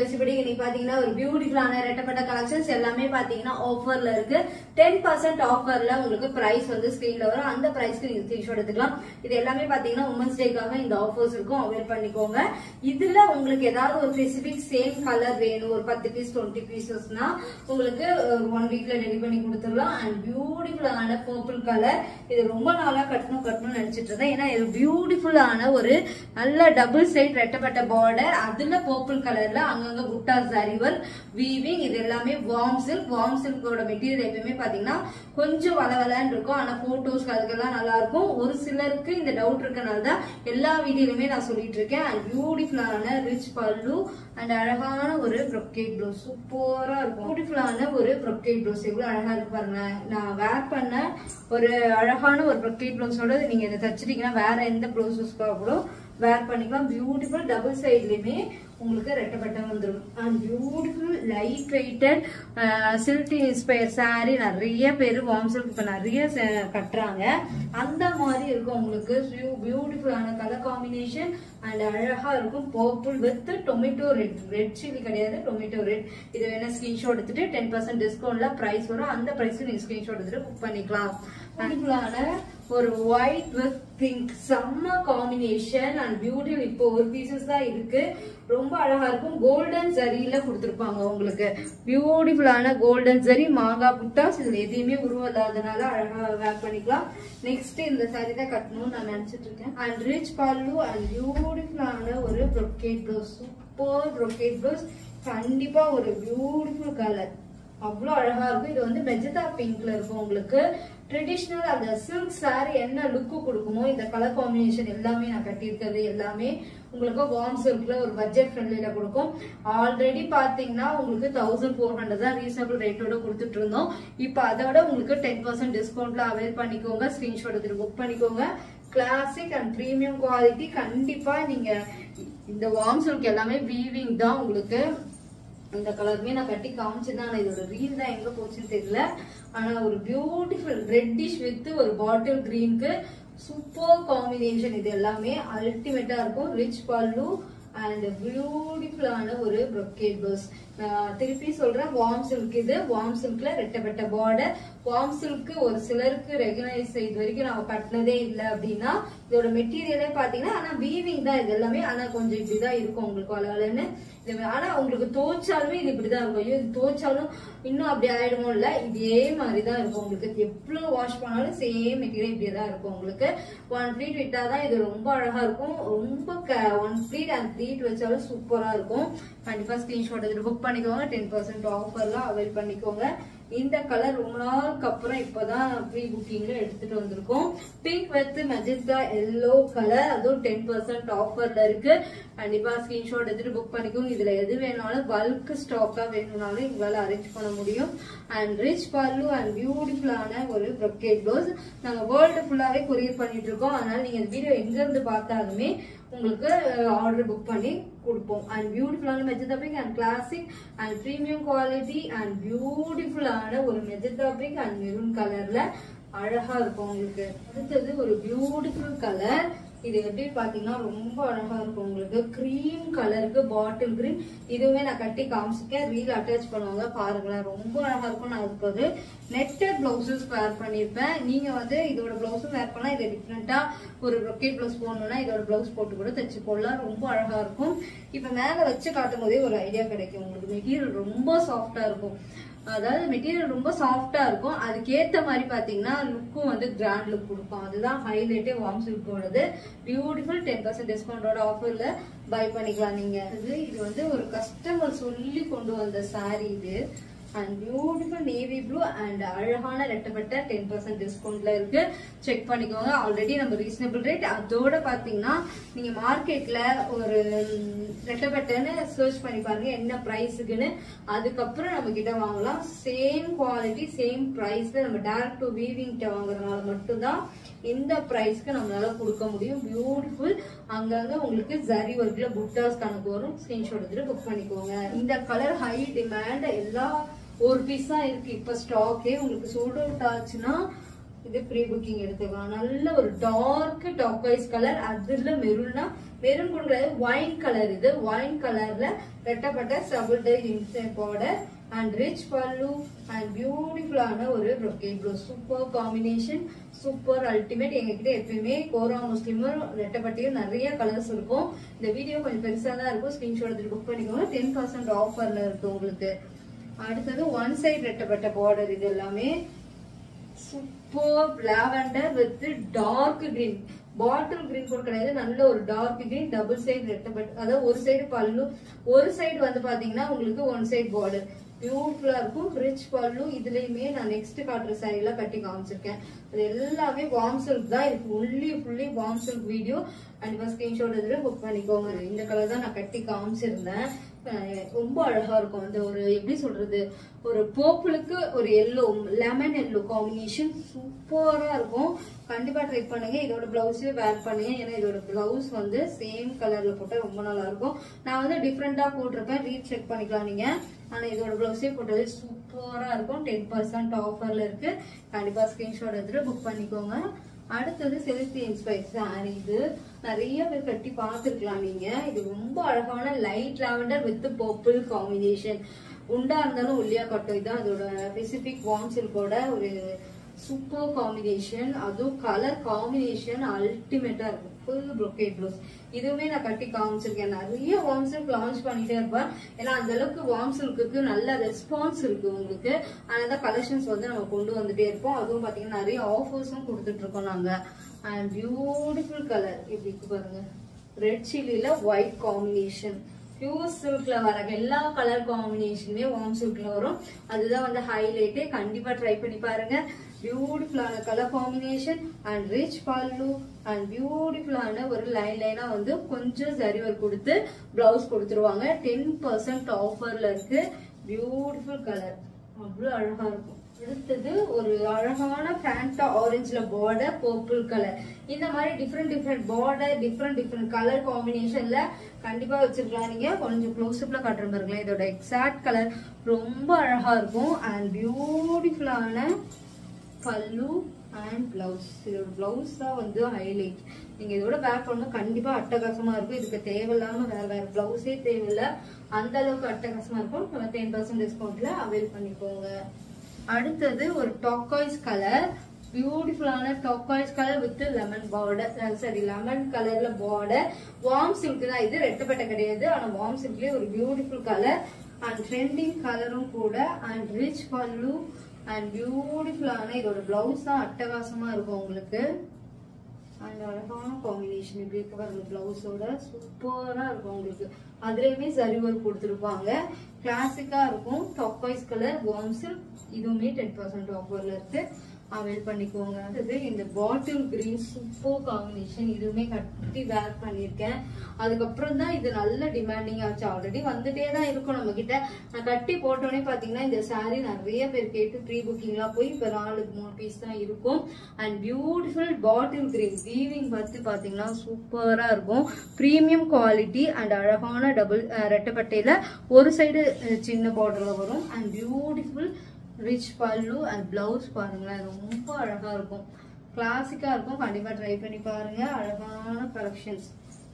இப்படி இன்னைக்கு பாத்தீங்கன்னா ஒரு பியூட்டிஃபுல்லான ரெட்டப்பட்ட கலெக்ஷன்ஸ் எல்லாமே பாத்தீங்கன்னா ஆஃபர்ல இருக்கு டென் பர்சன்ட் ஆஃபர்ல உங்களுக்கு பிரைஸ் வந்து ஸ்கிரீன்ல வரும் அந்த பிரைஸ்க்கு நீங்க ஸ்கிரீன்ஷாட் எடுத்துக்கலாம் இது எல்லாமே பாத்தீங்கன்னா உமன்ஸ் டேக்காக இந்த ஆஃபர்ஸ் இருக்கும் அவைல் பண்ணிக்கோங்க இதுல உங்களுக்கு ஏதாவது ஒரு ஸ்பெசிபிக் சேம் கலர் வேணும் ஒரு பத்து பீஸ் டுவெண்ட்டி பீசஸ்னா உங்களுக்கு ஒன் வீக்ல ரெடி பண்ணி கொடுத்துடலாம் அண்ட் பியூட்டிஃபுல்லான பர்பிள் கலர் இது ரொம்ப நாளா கட்டணும் கட்டணும்னு நினைச்சிட்டு இருந்தேன் ஏன்னா இது பியூட்டிஃபுல்லான ஒரு நல்ல டபுள் சைட் ரெட்டப்பட்ட பார்டர் அதுல பர்பிள் கலர்ல அங்கங்க புட்டா சரிவல் வீவிங் இது எல்லாமே வார்ம் சில்க் வார்ம் சில்கோட மெட்டீரியல் எப்பயுமே பாத்தீங்கன்னா கொஞ்சம் வளவலன்னு இருக்கும் ஆனா போட்டோஸ்க்கு அதுக்கெல்லாம் நல்லா இருக்கும் ஒரு சிலருக்கு இந்த டவுட் இருக்கனால தான் எல்லா வீடியோலுமே நான் சொல்லிட்டு இருக்கேன் அண்ட் பியூட்டிஃபுல்லான ரிச் பல்லு அண்ட் அழகான ஒரு ப்ரொக்கேட் ப்ளவுஸ் சூப்பரா இருக்கும் பியூட்டிஃபுல்லான ஒரு ப்ரொக்கேட் ப்ளவுஸ் எவ்வளவு அழகா இருக்கு பாருங்க நான் வேர் பண்ண ஒரு அழகான ஒரு ப்ரொக்கேட் ப்ளவுஸோட நீங்க இதை தச்சிட்டீங்கன்னா வேற எந்த ப்ளவுசஸ்க்காக கூட வேர் பண்ணிக்கலாம் பியூட்டிஃபுல் டபுள் சைட்லயுமே உங்களுக்கு ரெட்டப்பட்ட வந்துடும் and beautiful light weighted silk inspire saree நிறைய பேர் வார்ம் சில்க் இப்போ நிறைய ச- கட்டுறாங்க அந்த மாதிரி இருக்கும் உங்களுக்கு பியூட்டிஃபுல்லான கலர் காம்பினேஷன் அண்ட் அழகா இருக்கும் purple with tomato red red chilli கிடையாது டொமேட்டோ ரெட் இது வேணா ஸ்கிரீன்ஷாட் எடுத்துட்டு டென் பர்சன்ட் டிஸ்கவுண்ட்ல பிரைஸ் வரும் அந்த பிரைஸ் நீங்க ஸ்கிரீன்ஷாட் எடுத்துட்டு புக் பண்ணிக்கலாம் பியூட்டிஃபுல்லான ஒரு ஒயிட் வித் பிங்க் செம்ம காம்பினேஷன் அண்ட் பியூட்டிஃபுல் இப்போ ஒரு பீசஸ் தான் இருக்கு ரொம்ப அழகா இருக்கும் கோல்டன் ஜரியில கொடுத்துருப்பாங்க உங்களுக்கு பியூட்டிஃபுல்லான கோல்டன் ஜரி மாங்காய் புட்டாஸ் இதுல எதையுமே உருவம் இல்லாதனால அழகா வேர் பண்ணிக்கலாம் நெக்ஸ்ட் இந்த saree தான் கட்டணும்னு நான் நினைச்சிட்டு இருக்கேன் அண்ட் ரிச் பல்லு அண்ட் பியூட்டிஃபுல்லான ஒரு brocade blouse super brocade blouse கண்டிப்பா ஒரு பியூட்டிஃபுல் கலர் அவ்வளோ அழகா இருக்கும் இது வந்து மெஜந்தா பிங்க்ல இருக்கும் உங்களுக்கு ட்ரெடிஷ்னல் அந்த சில்க் saree என்ன லுக்கு கொடுக்குமோ இந்த கலர் காம்பினேஷன் எல்லாமே நான் கட்டியிருக்கிறது எல்லாமே உங்களுக்கு வார்ம் சில்க்ல ஒரு பட்ஜெட் ஃப்ரெண்ட்லில கொடுக்கும் ஆல்ரெடி பாத்தீங்கன்னா உங்களுக்கு தௌசண்ட் ஃபோர் ஹண்ட்ரட் தான் ரீசனபிள் ரேட்டோட கொடுத்துட்டு இருந்தோம் இப்போ அதோட உங்களுக்கு டென் பர்சன்ட் டிஸ்கவுண்ட்ல அவைல் பண்ணிக்கோங்க ஸ்கிரீன்ஷாட் எடுத்துட்டு புக் பண்ணிக்கோங்க கிளாசிக் அண்ட் ப்ரீமியம் குவாலிட்டி கண்டிப்பா நீங்க இந்த வார்ம் சில்க் எல்லாமே வீவிங் தான் உங்களுக்கு இந்த கலருமே நான் கட்டி காமிச்சிருந்தேன் ஆனா இதோட ரீல் தான் எங்க போச்சுன்னு தெரியல ஆனா ஒரு பியூட்டிஃபுல் ரெட்டிஷ் வித் ஒரு பாட்டில் கிரீனுக்கு சூப்பர் காம்பினேஷன் இது எல்லாமே அல்டிமேட்டா இருக்கும் ரிச் பல்லு அண்ட் பியூட்டிஃபுல்லான ஒரு ப்ரொக்கேட் பஸ் திருப்பி சொல்றேன் வார்ம் சில்க் இது வார்ம் சில்க்ல ரெட்டப்பட்ட பார்டர் வார்ம் சில்க் ஒரு சிலருக்கு ரெகனைஸ் இது வரைக்கும் நம்ம கட்டினதே இல்லை அப்படின்னா இதோட மெட்டீரியலே பாத்தீங்கன்னா ஆனா வீவிங் தான் இது எல்லாமே ஆனா கொஞ்சம் இப்படிதான் இருக்கும் உங்களுக்கு வளவலன்னு இது ஆனா உங்களுக்கு தோச்சாலுமே இது இப்படிதான் இருக்கும் ஐயோ இது தோச்சாலும் இன்னும் அப்படி ஆயிடுமோ இல்ல இதே மாதிரிதான் இருக்கும் உங்களுக்கு எவ்வளவு வாஷ் பண்ணாலும் சேம் மெட்டீரியல் இப்படியே தான் இருக்கும் உங்களுக்கு ஒன் ப்ளீட் விட்டாதான் இது ரொம்ப அழகா இருக்கும் ரொம்ப ஒன் ப்ளீட் அண்ட் ப்ளீட் வச்சாலும் சூப்பரா இருக்கும் கண்டிப்பா ஸ்கிரீன்ஷாட் எடுத்து புக் பண்ணிக்கோங்க டென் பர்சன்ட் ஆஃபர்லாம் அவைல் பண்ணிக்கோங்க இந்த கலர் ரொம்ப நாளுக்கு அப்புறம் இப்பதான் ப்ரீ புக்கிங்ல எடுத்துட்டு வந்திருக்கோம் pink with magenta yellow colour அதுவும் டென் பர்சன்ட் ஆஃபர்ல இருக்கு கண்டிப்பா ஸ்கிரீன்ஷாட் எடுத்துட்டு புக் பண்ணிக்கோங்க இதுல எது வேணாலும் பல்க் ஸ்டாக்கா வேணும்னாலும் உங்களால அரேஞ்ச் பண்ண முடியும் அண்ட் ரிச் பல்லு அண்ட் பியூட்டிஃபுல்லான ஒரு ப்ரொக்கேட் ப்ளவுஸ் நாங்க வேர்ல்டு ஃபுல்லாவே கொரியர் பண்ணிட்டு இருக்கோம் அதனால நீங்க இந்த வீடியோ எங்க இருந்து பார்த்தாலுமே உங்களுக்கு ஆர்டர் புக் பண்ணி கொடுப்போம் அண்ட் பியூட்டிஃபுல்லான magenta pink and classic and premium quality and பியூட்டிஃபுல்லான ஒரு மெஜந்தா பிங்க் அண்ட் மெரூன் கலர்ல அழகா இருக்கும் உங்களுக்கு அடுத்தது ஒரு பியூட்டிஃபுல் கலர் இது எப்படி பாத்தீங்கன்னா ரொம்ப அழகா இருக்கும் உங்களுக்கு கிரீம் கலருக்கு பாட்டில் கிரீன் இதுவுமே நான் கட்டி காமிச்சிருக்கேன் ரீல் அட்டாச் பண்ணுவாங்க பாருங்களேன் ரொம்ப அழகா இருக்கும் நான் அதுக்கு ஒரு நெட்டட் பிளவுசஸ் வேர் பண்ணியிருப்பேன் நீங்க வந்து இதோட பிளவுஸும் வேர் பண்ணலாம் இதை டிஃப்ரெண்டா ஒரு ரொக்கேட் பிளவுஸ் போடணும்னா இதோட பிளவுஸ் போட்டு கூட தச்சு போடலாம் ரொம்ப அழகா இருக்கும் இப்ப மேல வச்சு காட்டும் போதே ஒரு ஐடியா கிடைக்கும் உங்களுக்கு மெட்டீரியல் ரொம்ப சாஃப்டா இருக்கும் அதாவது மெட்டீரியல் ரொம்ப சாஃப்டா இருக்கும் அதுக்கேத்த மாதிரி பாத்தீங்கன்னா லுக்கும் வந்து கிராண்ட் லுக் கொடுக்கும் அதுதான் ஹைலைட்டே வார்ம் சில்கோடது பியூட்டிஃபுல் டென் பர்சன்ட் டிஸ்கவுண்டோட ஆஃபர்ல பை பண்ணிக்கலாம் நீங்க இது இது வந்து ஒரு கஸ்டமர் சொல்லி கொண்டு வந்த saree இது and beautiful navy blue and அழகான ரெட்டப்பட்ட டென் பர்சன்ட் டிஸ்கவுண்ட்ல இருக்கு செக் பண்ணிக்கோங்க ஆல்ரெடி நம்ம ரீசனபிள் ரேட் அதோட பாத்தீங்கன்னா நீங்க மார்க்கெட்ல ஒரு ம், ரெட்டப்பட்டன்னு சர்ச் பண்ணி பாருங்க என்ன ப்ரைஸுக்குன்னு அதுக்கப்புறம் நம்ம கிட்ட வாங்கலாம் சேம் குவாலிட்டி சேம் ப்ரைஸ்ல நம்ம டேரக்ட் டு வீவிங் வாங்குறதுனால மட்டும்தான் இந்த பிரைஸ்க்கு நம்மளால கொடுக்க முடியும் பியூட்டிஃபுல் அங்கங்க உங்களுக்கு ஜரி ஒர்க்ல புட்டாஸ் கணக்கு வரும் ஸ்கிரீன்ஷாட் எடுத்துட்டு புக் பண்ணிக்கோங்க இந்த கலர் ஹை டிமாண்ட் எல்லா ஒரு பீஸ் தான் இருக்கு இப்ப ஸ்டாக்கே உங்களுக்கு சோல்ட் அவுட் ஆச்சுன்னா இது ப்ரீ புக்கிங் எடுத்துக்கலாம் நல்ல ஒரு டார்க் டாக்வைஸ் கலர் அதுல மெரூன்னா மெரூன் கொடுக்குறது ஒயின் கலர் இது ஒயின் கலர்ல ரெட்டப்பட்ட சபுள் டை border and rich pallu and பியூட்டிஃபுல்லான ஒரு brocade blouse super combination super ultimate எங்ககிட்ட எப்பயுமே கோரா முஸ்லீமும் ரெட்டப்பட்டியும் நிறைய கலர்ஸ் இருக்கும் இந்த வீடியோ கொஞ்சம் பெருசா தான் இருக்கும் ஸ்கிரீன்ஷாட் எடுத்து புக் பண்ணிக்கோங்க டென் பர்சன்ட் ஆஃபர்ல இருக்கு உங்களுக்கு அடுத்தது ஒன் சைடு ரெட்டப்பட்ட பார்டர் இது எல்லாமே super lavender with dark green bottle green கூட கிடையாது நல்ல ஒரு டார்க் கிரீன் டபுள் சைடு ரெட்டபட் அதாவது ஒரு சைடு பல்லு ஒரு சைடு வந்து பாத்தீங்கன்னா உங்களுக்கு ஒன் சைடு பார்டர் பியூட்டிஃபுல்லா இருக்கும் ரிச் பல்லு இதுலயுமே நான் நெக்ஸ்ட் காட்டுற saree எல்லாம் கட்டி காமிச்சிருக்கேன் அது எல்லாமே வார்ம் சில்க் தான் இதுக்கு fully fully warm silk video கண்டிப்பா ஸ்கிரீன்ஷாட் எடுத்து புக் பண்ணிக்கோங்க இந்த கலர் தான் நான் கட்டி காமிச்சிருந்தேன் அஹ் ரொம்ப அழகா இருக்கும் அந்த ஒரு எப்படி சொல்றது ஒரு பர்பிளுக்கு ஒரு எல்லோ லெமன் எல்லோ காம்பினேஷன் சூப்பரா இருக்கும் கண்டிப்பா ட்ரை பண்ணுங்க இதோட பிளவுஸே வேர் பண்ணுங்க ஏன்னா இதோட பிளவுஸ் வந்து சேம் கலர்ல போட்டா ரொம்ப நல்லா இருக்கும் நான் வந்து டிஃப்ரெண்டா போட்டிருப்பேன் ரீட் செக் பண்ணிக்கலாம் நீங்க ஆனா இதோட பிளவுஸே போட்டது சூப்பரா இருக்கும் டென் பர்சன்ட் ஆஃபர்ல இருக்கு கண்டிப்பா ஸ்கிரீன்ஷாட் எடுத்துட்டு புக் பண்ணிக்கோங்க அடுத்தது செலுத்தி இன்ஸ்பைர் சாரி இது நிறைய பேர் கட்டி பார்த்துருக்கலாம் நீங்க இது ரொம்ப அழகான light lavender with purple combination உண்டா இருந்தாலும் ஒல்லியா கட்டும் இதுதான் அதோட ஸ்பெசிபிக் வான்சில்கோட ஒரு சூப்பர் காம்பினேஷன் அதுவும் கலர் காம்பினேஷன் அல்டிமேட்டா இருக்கும் ஃபுல் brocade ப்ளவுஸ் இதுவுமே நான் கட்டி காமிச்சிருக்கேன் நிறைய வார்ம் சில்க் லான்ச் பண்ணிட்டே இருப்பேன் ஏன்னா அந்த அளவுக்கு வார்ம் சில்க்குக்கு நல்ல ரெஸ்பான்ஸ் இருக்கு உங்களுக்கு அதனால கலெக்ஷன்ஸ் வந்து நம்ம கொண்டு வந்துட்டே இருப்போம் அதுவும் பாத்தீங்கன்னா நிறைய ஆஃபர்ஸும் கொடுத்துட்டு இருக்கோம் நாங்க அண்ட் பியூட்டிஃபுல் கலர் இப்படி இருக்கு பாருங்க ரெட் சில்லில ஒயிட் காம்பினேஷன் பியூர் சில்க்ல வர எல்லா கலர் காம்பினேஷனுமே வார்ம் சில்க்ல வரும் அதுதான் வந்து ஹைலைட்டே கண்டிப்பா ட்ரை பண்ணி பாருங்க பியூட்டிஃபுல்லான colour combination and rich pallu and பியூட்டிஃபுல்லான ஒரு லைன் லைனா வந்து கொஞ்சம் சரி ஒர்க் கொடுத்து பிளவுஸ் கொடுத்துருவாங்க டென் பர்சன்ட் ஆஃபர்ல இருக்கு பியூட்டிஃபுல் கலர் அவ்வளவு அழகா இருக்கும் அடுத்தது ஒரு அழகான ஃபேண்டா ஆரஞ்சுல பார்டர் பர்பிள் கலர் இந்த மாதிரி different different border different different colour காம்பினேஷன்ல கண்டிப்பா வச்சிருக்கலாம் நீங்க கொஞ்சம் க்ளோஸ்அப்ல காட்டுற பாருங்களேன் இதோட எக்ஸாக்ட் கலர் ரொம்ப அழகா இருக்கும் அண்ட் பியூட்டிஃபுல்லான பல்லு அண்ட் பிளவுஸ் இதோட பிளவுஸ் தான் வந்து ஹைலைட் நீங்க இதோட வேர் பண்ணா கண்டிப்பா அட்டகாசமா இருக்கும் இதுக்கு தேவையில்லாம வேற வேற பிளவுஸே தேவையில்ல அந்த அளவுக்கு அட்டகாசமா இருக்கும் நம்ம டென் பர்சன்ட் டிஸ்கவுண்ட்ல அவைல் பண்ணிக்கோங்க அடுத்தது ஒரு டாக்காய்ஸ் கலர் பியூட்டிஃபுல்லான turquoise colour with lemon border சரி லெமன் கலர்ல பார்டர் வார்ம் சில்க் தான் இது ரெட்டப்பட்ட கிடையாது ஆனா வார்ம் சில்க்லயே ஒரு பியூட்டிஃபுல் கலர் அண்ட் ட்ரெண்டிங் கலரும் கூட அண்ட் ரிச் பல்லு அண்ட் பியூட்டிஃபுல்லான இதோட பிளவுஸ் தான் அட்டகாசமா இருக்கும் உங்களுக்கு அந்த அழகான காம்பினேஷன் இப்படி இருக்க பாருங்க பிளவுஸோட சூப்பரா இருக்கும் உங்களுக்கு அதுலயுமே சரி ஒர்க் கொடுத்துருப்பாங்க கிளாசிக்கா இருக்கும் turquoise colour warm silk இதுவுமே டென் பர்சன்ட் ஆஃபர்ல இருக்கு அவைல் பண்ணிக்கோங்க அடுத்தது இந்த பாட்டில் கிரீன் சூப்பர் காம்பினேஷன் இதுவுமே கட்டி வேர் பண்ணியிருக்கேன் அதுக்கப்புறம் தான் இது நல்ல டிமாண்டிங் ஆச்சு ஆல்ரெடி வந்துட்டே தான் இருக்கும் நம்ம கிட்ட நான் கட்டி போட்டோன்னே பாத்தீங்கன்னா இந்த saree நிறைய பேர் கேட்டு ப்ரீ புக்கிங்லாம் போய் இப்போ நாலு மூணு பீஸ் தான் இருக்கும் and beautiful bottle green weaving பார்த்து பாத்தீங்கன்னா சூப்பரா இருக்கும் ப்ரீமியம் குவாலிட்டி அண்ட் அழகான டபுள் ரெட்டப்பட்டையில ஒரு சைடு சின்ன பார்டர்ல வரும் and beautiful rich pallu and blouse பாருங்களேன் ரொம்ப அழகா இருக்கும் கிளாசிக்கா இருக்கும் கண்டிப்பா ட்ரை பண்ணி பாருங்க அழகான கலெக்ஷன்ஸ்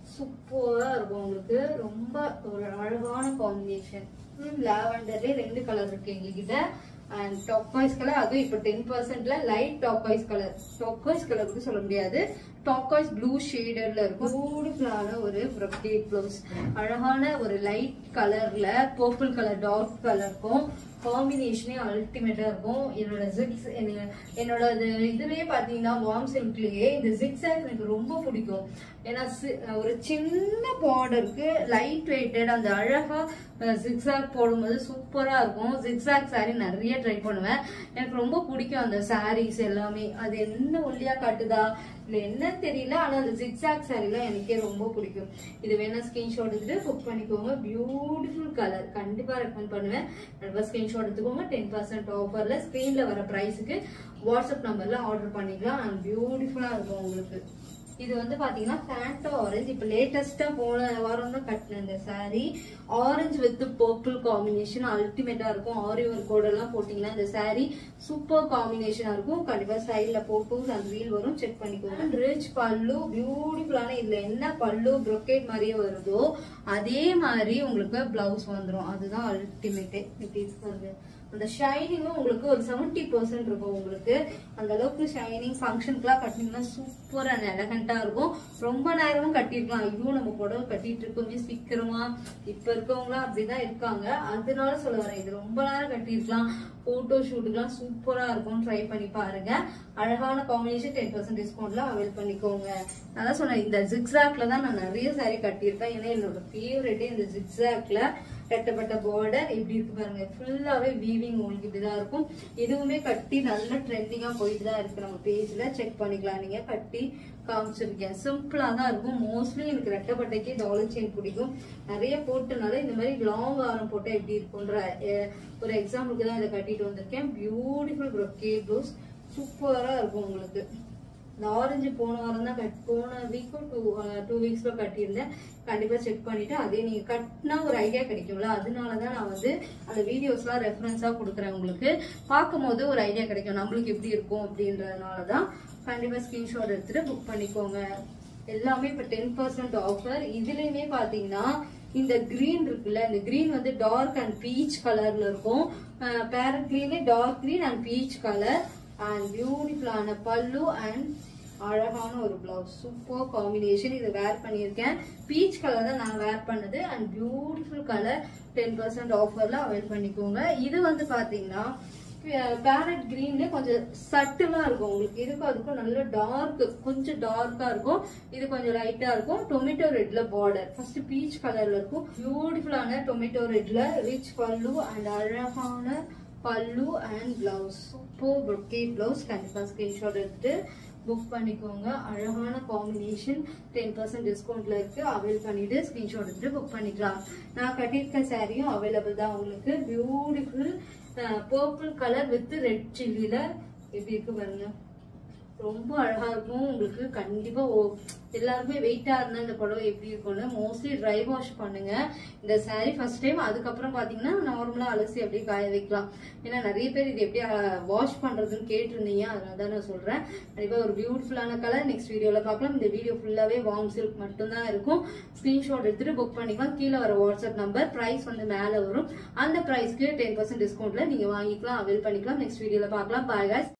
சூப்பரா இருக்கும் உங்களுக்கு ரொம்ப ஒரு அழகான காம்பினேஷன் லாவெண்டர்ல ரெண்டு கலர் இருக்கு எங்ககிட்ட அண்ட் டாப்பாய்ஸ் கலர் அதுவும் இப்போ டென் பர்சன்ட்ல லைட் டாப்பாய்ஸ் கலர் டாப்பாய்ஸ் கலருக்கு சொல்ல முடியாது டாக்காய்ஸ் ப்ளூ ஷேடர்ல இருக்கும் பியூட்டிஃபுல்லான ஒரு brocade ப்ளவுஸ் அழகான ஒரு லைட் கலர்ல பர்பிள் கலர் டார்க் கலருக்கும் காம்பினேஷனே அல்டிமேட்டா இருக்கும் என்னோட ஜிக்ஸ் என்னோட இது இதுலயே பாத்தீங்கன்னா வார்ம் சில்க்லயே இந்த ஜிக்ஸ் எனக்கு ரொம்ப பிடிக்கும் ஏன்னா சி- ஒரு சின்ன பார்டருக்கு லைட் வெயிட்டட் அந்த அழகா ஜிக்ஸாக் போடும்போது சூப்பரா இருக்கும் ஜிக்ஸாக் saree நிறைய ட்ரை பண்ணுவேன் எனக்கு ரொம்ப பிடிக்கும் அந்த sarees எல்லாமே அது என்ன ஒல்லியா காட்டுதா இல்ல என்னன்னு தெரியல ஆனா அந்த ஜிக்ஸாக் சாரிலாம் எனக்கே ரொம்ப பிடிக்கும் இது வேணா ஸ்கிரீன்ஷாட் எடுத்துட்டு புக் பண்ணிக்கோங்க பியூட்டிஃபுல் கலர் கண்டிப்பா ரெக்கமெண்ட் பண்ணுவேன் கண்டிப்பா ஸ்கிரீன்ஷாட் எடுத்துக்கோங்க டென் பர்சன்ட் ஆஃபர்ல ஸ்கிரீன்ல வர பிரைஸுக்கு வாட்ஸ்அப் நம்பர்ல ஆர்டர் பண்ணிக்கலாம் அண்ட் பியூட்டிஃபுல்லா இருக்கும் உங்களுக்கு இது வந்து பாத்தீங்கன்னா ஃபேண்டா ஆரஞ்சு இப்ப லேட்டஸ்டா போன வாரம் தான் கட்டின இந்த saree orange with purple combination அல்டிமேட்டா இருக்கும் ஆரி ஒரு கோடெல்லாம் போட்டீங்கன்னா இந்த saree சூப்பர் காம்பினேஷனா இருக்கும் கண்டிப்பா சைட்ல போட்டோஸ் அந்த ரீல் வரும் செக் பண்ணிக்கோங்க ரிச் பல்லு பியூட்டிஃபுல்லான இதுல என்ன பல்லு brocade மாதிரியே வருதோ அதே மாதிரி உங்களுக்கு பிளவுஸ் வந்துரும் அதுதான் அல்டிமேட்டே இப்படி இருக்கு பாருங்க அந்த ஷைனிங்கும் உங்களுக்கு ஒரு செவன்டி பர்சன்ட் இருக்கும் உங்களுக்கு அந்த அளவுக்கு ஷைனிங் ஃபங்க்ஷனுக்குலாம் கட்டினீங்கன்னா சூப்பர் அண்ட் எலகண்டா இருக்கும் ரொம்ப நேரமும் கட்டிருக்கலாம் ஐயோ நம்ம புடவை கட்டிட்டு இருக்கோமே சீக்கிரமா இப்ப இருக்கவங்களாம் அப்படிதான் இருக்காங்க அதனால சொல்ல வரேன் இது ரொம்ப நேரம் கட்டிருக்கலாம் போட்டோ ஷூட்டுக்குலாம் சூப்பரா இருக்கும் ட்ரை பண்ணி பாருங்க அழகான காம்பினேஷன் டென் பர்சன்ட் டிஸ்கவுண்ட்ல அவைல் பண்ணிக்கோங்க நான் தான் சொன்னேன் இந்த ஜிக்ஸாக்ல தான் நான் நிறைய saree கட்டியிருக்கேன் ஏன்னா என்னோட ஃபேவரட்டே இந்த ஜிக்ஸாக்ல கட்டப்பட்ட பார்டர் இப்படி இருக்கு பாருங்க ஃபுல்லாவே வீவிங் உங்களுக்கு இப்படிதான் இருக்கும் இதுவுமே கட்டி நல்ல ட்ரெண்டிங்கா போயிட்டு தான் இருக்கு நம்ம பேஜ்ல செக் பண்ணிக்கலாம் நீங்க கட்டி காமிச்சிருக்கேன் சிம்பிளா தான் இருக்கும் மோஸ்ட்லி எனக்கு ரெட்டப்பட்டைக்கு டாலர் செயின் பிடிக்கும் நிறைய போட்டனால இந்த மாதிரி லாங் ஆரம் போட்டா எப்படி இருக்கும்ன்ற அஹ், ஒரு எக்ஸாம்பிளுக்கு தான் இதை கட்டிட்டு வந்திருக்கேன் பியூட்டிஃபுல் brocade ப்ளவுஸ் சூப்பரா இருக்கும் உங்களுக்கு இந்த ஆரஞ்சு போன வாரம் தான் கட் போன வீக்கும் டூ டூ வீக்ஸ்ல கட்டியிருந்தேன் கண்டிப்பா செக் பண்ணிட்டு அதே நீங்க கட்டினா ஒரு ஐடியா கிடைக்கும்ல அதனால தான் நான் வந்து அந்த வீடியோஸ்லாம் ரெஃபரன்ஸா கொடுக்குறேன் உங்களுக்கு பார்க்கும்போது ஒரு ஐடியா கிடைக்கும் நம்மளுக்கு எப்படி இருக்கும் அப்படின்றதுனால தான் கண்டிப்பா ஸ்கிரீன்ஷாட் எடுத்துட்டு புக் பண்ணிக்கோங்க எல்லாமே இப்ப டென் பர்சன்ட் ஆஃபர் இதுலயுமே பாத்தீங்கன்னா இந்த கிரீன் இருக்குல்ல இந்த கிரீன் வந்து டார்க் அண்ட் பீச் கலர்ல இருக்கும் பேரட் கிரீனே dark green and peach colour and பியூட்டிஃபுல்லான பல்லு அண்ட் அழகான ஒரு பிளவுஸ் சூப்பர் காம்பினேஷன் இதை வேர் பண்ணியிருக்கேன் பீச் கலர் தான் நான் வேர் பண்ணது and beautiful colour ten percent ஆஃபர்ல அவைல் பண்ணிக்கோங்க இது வந்து பாத்தீங்கன்னா பேரட் கிரீன்ல கொஞ்சம் சட்டிலா இருக்கும் உங்களுக்கு இதுக்கும் அதுக்கும் நல்ல டார்க் கொஞ்சம் டார்க்கா இருக்கும் இது கொஞ்சம் லைட்டா இருக்கும் டொமேட்டோ ரெட்ல பார்டர் ஃபர்ஸ்ட் பீச் கலர்ல இருக்கும் பியூட்டிஃபுல்லான டொமேட்டோ ரெட்ல ரிச் பல்லு அண்ட் அழகான pallu and blouse super brocade blouse கண்டிப்பா ஸ்கிரீன்ஷாட் எடுத்துட்டு புக் பண்ணிக்கோங்க அழகான காம்பினேஷன் டென் பர்சன்ட் டிஸ்கவுண்ட்ல இருக்கு அவைல் பண்ணிட்டு ஸ்கிரீன்ஷாட் எடுத்துட்டு புக் பண்ணிக்கலாம் நான் கட்டியிருக்க சாரியும் அவைலபிள் தான் உங்களுக்கு beautiful purple colour with red சில்லில எப்படி இருக்கு பாருங்க ரொம்ப அழகா இருக்கும் உங்களுக்கு கண்டிப்பா ஓ- எல்லாருமே வெயிட்டா இருந்தா இந்த புடவை எப்படி இருக்கும்னு மோஸ்ட்லி ட்ரை வாஷ் பண்ணுங்க இந்த saree ஃபர்ஸ்ட் டைம் அதுக்கப்புறம் பாத்தீங்கன்னா நார்மலா அலசி அப்படியே காய வைக்கலாம் ஏன்னா நிறைய பேர் இது எப்படி வாஷ் பண்றதுன்னு கேட்டிருந்தீங்க அதனால தான் நான் சொல்றேன் கண்டிப்பா ஒரு பியூட்டிஃபுல்லான கலர் நெக்ஸ்ட் வீடியோல பார்க்கலாம் இந்த வீடியோ ஃபுல்லாவே வார்ம் சில்க் மட்டும்தான் இருக்கும் ஸ்கிரீன்ஷாட் எடுத்துட்டு புக் பண்ணிக்கலாம் கீழே வர வாட்ஸ்அப் நம்பர் பிரைஸ் வந்து மேல வரும் அந்த பிரைஸ்க்கு டென் பர்சன்ட் டிஸ்கவுண்ட்ல நீங்க வாங்கிக்கலாம் அவைல் பண்ணிக்கலாம் நெக்ஸ்ட் வீடியோல பார்க்கலாம் பாய் guys